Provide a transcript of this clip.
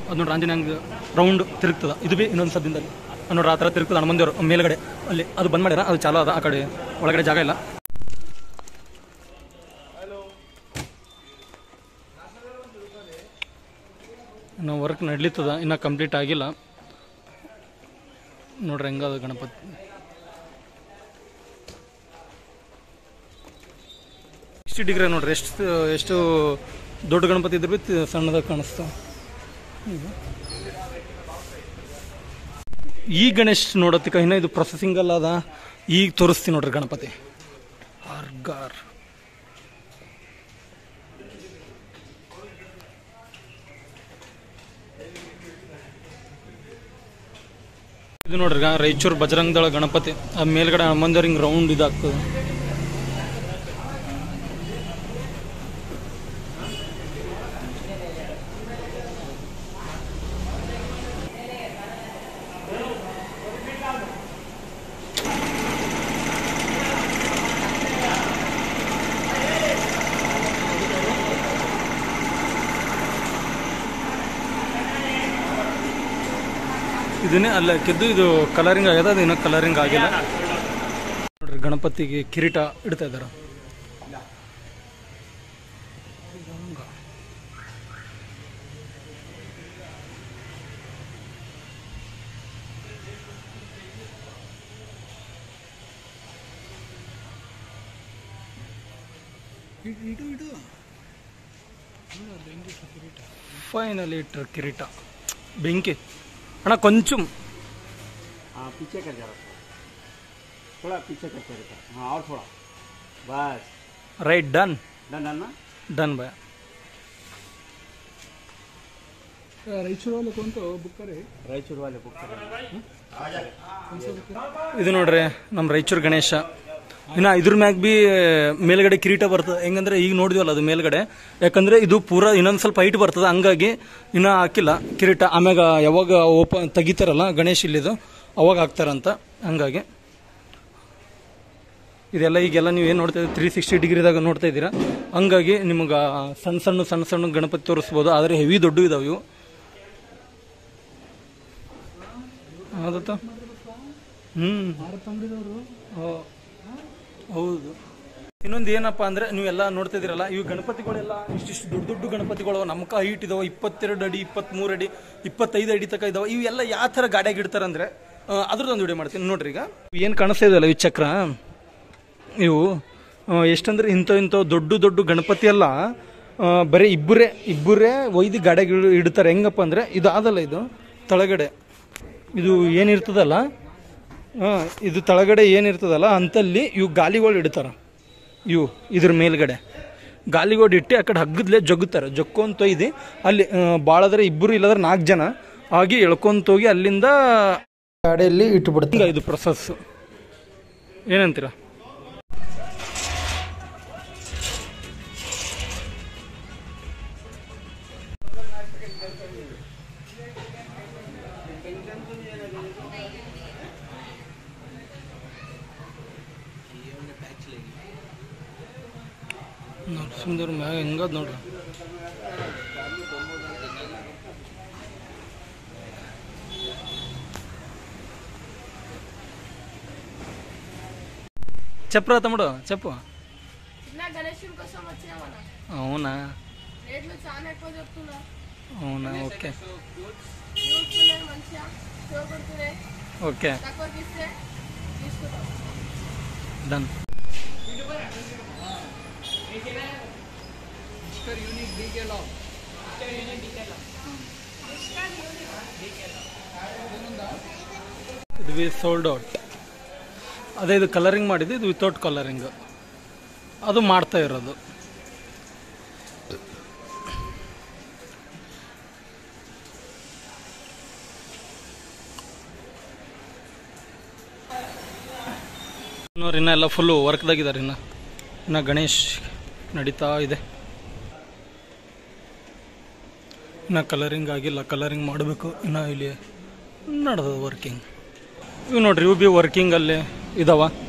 ಅದು ನೋಡ್ರಿ ಆಂಜನೇಯ ಹಂಗೆ ರೌಂಡ್ ತಿರುಗ್ತದ ಇದು ಬಿ ಇನ್ನೊಂದು ಸದ್ದಿಂದಲ್ಲಿ ಅದು ನೋಡ್ರಿ ಆ ಥರ ತಿರುಗ್ತದ ಹನುಮಂದಿಯವರು ಮೇಲ್ಗಡೆ ಅಲ್ಲಿ ಅದು ಬಂದ್ ಮಾಡ್ಯಾರ ಅದು ಚಾಲು ಅದ ಆ ಕಡೆ ಒಳಗಡೆ ಜಾಗ ಇಲ್ಲ ಇನ್ನು ವರ್ಕ್ ನಡ್ಲಿತ್ತದ ಇನ್ನೂ ಕಂಪ್ಲೀಟ್ ಆಗಿಲ್ಲ ನೋಡ್ರಿ ಹೆಂಗದ ಗಣಪತಿ ಎಷ್ಟು ಡಿಗ್ರಿ ನೋಡ್ರಿ ಎಷ್ಟು ಎಷ್ಟು ದೊಡ್ಡ ಗಣಪತಿ ಇದ್ರ ಬಿ ತಿ- ಸಣ್ಣದಾಗ ಕಾಣಿಸ್ತಾವ ಈ ಗಣೇಶ್ ನೋಡತ್ತಿಕ ಇನ್ನ ಇದು ಪ್ರೊಸೆಸಿಂಗ್ ಅಲ್ಲ ಅದ ಈಗ ತೋರಿಸ್ತೀನಿ ನೋಡ್ರಿ ಗಣಪತಿ ಆರ್ಗಾರ್ ಇದು ನೋಡ್ರಿ ಗ- ರಾಯಚೂರು ಬಜರಂಗ ದಳ ಗಣಪತಿ ಆ ಮೇಲ್ಗಡೆ ಹನುಮಂದರ್ ಹಿಂಗ್ ರೌಂಡ್ ಇದಾಗ್ತದೆ ಇದನ್ನೇ ಅಲ್ಲ ಹಾಕಿದ್ದು ಇದು ಕಲರಿಂಗ್ ಆಗ್ಯದ ಅದು ಇನ್ನೂ ಕಲರಿಂಗ್ ಆಗಿಲ್ಲ ನೋಡ್ರಿ ಗಣಪತಿಗೆ ಕಿರೀಟ ಇಡ್ತಾ ಇದಾರ ಫೈನಲಿ ಇಟ್ರ ಕಿರೀಟ ಬೆಂಕಿ ಅಣ್ಣ ಕೊಂಚಂ हाँ पीछे कर जरा थोड़ा पीछे करते रहता हाँ और थोड़ा बस ರೈಟ್ ಡನ್ डन डन ना ಡನ್ ಬಾಯ್ रायचूर वाले कौन तो बुक करे रायचूर वाले बुक करे ಇದು ನೋಡ್ರಿ ನಮ್ಮ ರಾಯಚೂರು ಗಣೇಶ ಇನ್ನ ಇದ್ರ ಮ್ಯಾಗ ಬಿ ಮೇಲ್ಗಡೆ ಕಿರೀಟ ಬರ್ತದೆ ಹೆಂಗಂದ್ರೆ ಈಗ ನೋಡಿದ್ವಲ್ಲ ಅದು ಮೇಲ್ಗಡೆ ಯಾಕಂದ್ರೆ ಇದು ಪೂರಾ ಇನ್ನೊಂದು ಸ್ವಲ್ಪ ಹೈಟ್ ಬರ್ತದೆ ಹಂಗಾಗಿ ಇನ್ನ ಹಾಕಿಲ್ಲ ಕಿರೀಟ ಆಮ್ಯಾಗ ಯಾವಾಗ ಓಪನ್ ತೆಗಿತಾರಲ್ಲ ಗಣೇಶ್ ಇಲ್ಲಿದು ಅವಾಗ ಹಾಕ್ತಾರಂತ ಹಂಗಾಗಿ ಇದೆಲ್ಲ ಈಗೆಲ್ಲ ನೀವು ಏನು ನೋಡ್ತಾ ಇದ್ದೀರಿ ತ್ರೀ ಸಿಕ್ಸ್ಟಿ ಡಿಗ್ರಿದಾಗ ನೋಡ್ತಾ ಇದ್ದೀರಾ ಹಂಗಾಗಿ ನಿಮ್ಗೆ ಸಣ್ಣ ಸಣ್ಣ ಸಣ್ಣ ಸಣ್ಣ ಗಣಪತಿ ತೋರಿಸ್ಬೋದು ಆದರೆ ಹೆವಿ ದೊಡ್ಡ ಇದಾವೆ ಇವು ಹೌದತ್ತ ಹ್ಞೂ ಹೌದು ಇನ್ನೊಂದು ಏನಪ್ಪ ಅಂದ್ರೆ ನೀವೆಲ್ಲ ನೋಡ್ತಾ ಇದೀರಲ್ಲ ಇವು ಗಣಪತಿಗಳೆಲ್ಲ ಇಷ್ಟಿಷ್ಟು ದೊಡ್ಡ ದೊಡ್ಡ ಗಣಪತಿಗಳು ನಮ್ಕ ಹೈಟ್ ಇದಾವೆ ಇಪ್ಪತ್ತೆರಡು ಅಡಿ ಇಪ್ಪತ್ತ್ಮೂರು ಅಡಿ ಇಪ್ಪತ್ತೈದು ಅಡಿ ತನಕ ಇದಾವೆ ಇವೆಲ್ಲ ಯಾವ ಥರ ಗಾಡಿಯಾಗಿ ಇಡ್ತಾರಂದ್ರೆ ಆ, ಅದ್ರದ್ದೊಂದು ವಿಡಿಯೋ ಮಾಡ್ತೀನಿ ನೋಡ್ರಿ ಈಗ ಏನು ಕಾಣಿಸ್ತಾ ಇದೆಯಲ್ಲ ಈ ಚಕ್ರ ಇವು ಆ, ಎಷ್ಟಂದ್ರೆ ಇಂಥ ಇಂಥ ದೊಡ್ಡ ದೊಡ್ಡ ಗಣಪತಿ ಎಲ್ಲ ಆ, ಬರೀ ಇಬ್ಬರೇ ಇಬ್ಬರೇ ಒಯ್ದು ಗಾಡಿಯಾಗಿ ಇಡ್ತಾರೆ ಹೆಂಗಪ್ಪ ಅಂದ್ರೆ ಇದು ಆದಲ್ಲ ಇದು ತಳಗಡೆ ಇದು ಏನಿರ್ತದಲ್ಲ ಆ, ಇದು ತಳಗಡೆ ಏನಿರ್ತದಲ್ಲ ಅಂತಲ್ಲಿ ಇವು ಗಾಲಿಗಳು ಇಡ್ತಾರ ಇವು ಇದ್ರ ಮೇಲ್ಗಡೆ ಗಾಲಿಗಳು ಇಟ್ಟು ಆ ಕಡೆ ಹಗ್ಗದ್ಲೆ ಜಗ್ಗುತ್ತಾರೆ ಜಕ್ಕೊಂತ ಒಯ್ದು ಅಲ್ಲಿ ಭಾಳಾದ್ರೆ ಇಬ್ಬರು ಇಲ್ಲದ್ರೆ ನಾಲ್ಕು ಜನ ಆಗಿ ಎಳ್ಕೊಂತ ಹೋಗಿ ಅಲ್ಲಿಂದ ಗಾಡಿಯಲ್ಲಿ ಇಟ್ಬಿಡ್ತಾರೆ ಇದು ಪ್ರೊಸೆಸ್ ಏನಂತೀರ ನರಸಿಂಹದೇವ್ರ ಮ್ಯಾಗ ಹೆಂಗದ ನೋಡ್ರಿ చెప్పరా తమ్ముడు చెప్పు నా గణేశుని కోసం వచ్చినా మన అవునా రేట్లు చాలా ఎక్కువ చెప్తున్నా అవునా ఓకే చూస్తున్నాయి మంచిగా షో కొడుతున్నాయి ఓకే తక్కువకి ఇస్తే తీసుకుంటాం డన్ ಇದು ವಿ ಸೋಲ್ಡ್ ಔಟ್ ಅದೇ ಇದು ಕಲರಿಂಗ್ ಮಾಡಿದ್ದು ಇದು ವಿತೌಟ್ ಕಲರಿಂಗ್ ಅದು ಮಾಡ್ತಾ ಇರೋದು ನೋಡ್ರಿ ಇನ್ನ ಎಲ್ಲ ಫುಲ್ಲು ವರ್ಕ್ದಾಗಿದ್ದಾರೆ ಇನ್ನು ಇನ್ನು ಗಣೇಶ್ ನಡೀತಾ ಇದೆ ಇನ್ನು ಕಲರಿಂಗ್ ಆಗಿಲ್ಲ ಕಲರಿಂಗ್ ಮಾಡಬೇಕು ಇನ್ನು ಇಲ್ಲಿ ನಡೆದ ವರ್ಕಿಂಗ್ ಇವು ನೋಡ್ರಿ ಇವು ಬಿ ವರ್ಕಿಂಗ್ ಅಲ್ಲಿ ಇದಾವ